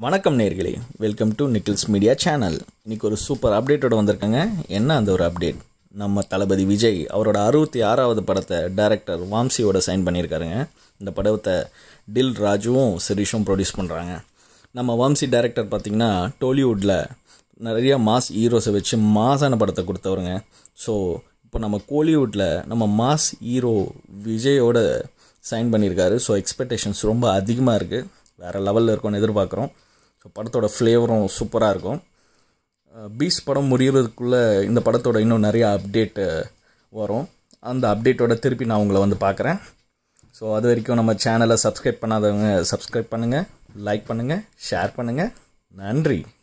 வணக்கம் நேர்களே welcome to Nikhil's media channel இன்னைக்கு ஒரு சூப்பர் அப்டேட்டோட வந்திருக்காங்க என்ன அந்த ஒரு அப்டேட் நம்ம தளபதி விஜய் அவரோட அறுபத்தி ஆறாவது படத்தை டைரக்டர் வாம்சியோட சைன் பண்ணியிருக்காருங்க இந்த படத்தை டில் ராஜுவும் சிரீஷும் ப்ரொடியூஸ் பண்ணுறாங்க நம்ம வாம்சி டைரக்டர் பார்த்திங்கன்னா டோலிவுட்டில் நிறைய மாஸ் ஹீரோஸை வச்சு மாசான படத்தை கொடுத்தவருங்க ஸோ இப்போ நம்ம கோலிவுட்டில் நம்ம மாஸ் ஹீரோ விஜயோட சைன் பண்ணியிருக்காரு ஸோ எக்ஸ்பெக்டேஷன்ஸ் ரொம்ப அதிகமாக இருக்குது வேறு லெவலில் இருக்கும்னு எதிர்பார்க்குறோம் ஸோ படத்தோட ஃப்ளேவரும் சூப்பராக இருக்கும் பீஸ் படம் முடிகிறதுக்குள்ளே இந்த படத்தோட இன்னும் நிறைய அப்டேட்டு வரும் அந்த அப்டேட்டோட திருப்பி நான் உங்களை வந்து பார்க்குறேன் ஸோ அது வரைக்கும் நம்ம சேனலை சப்ஸ்கிரைப் பண்ணாதவங்க சப்ஸ்கிரைப் பண்ணுங்கள் லைக் பண்ணுங்கள் ஷேர் பண்ணுங்கள் நன்றி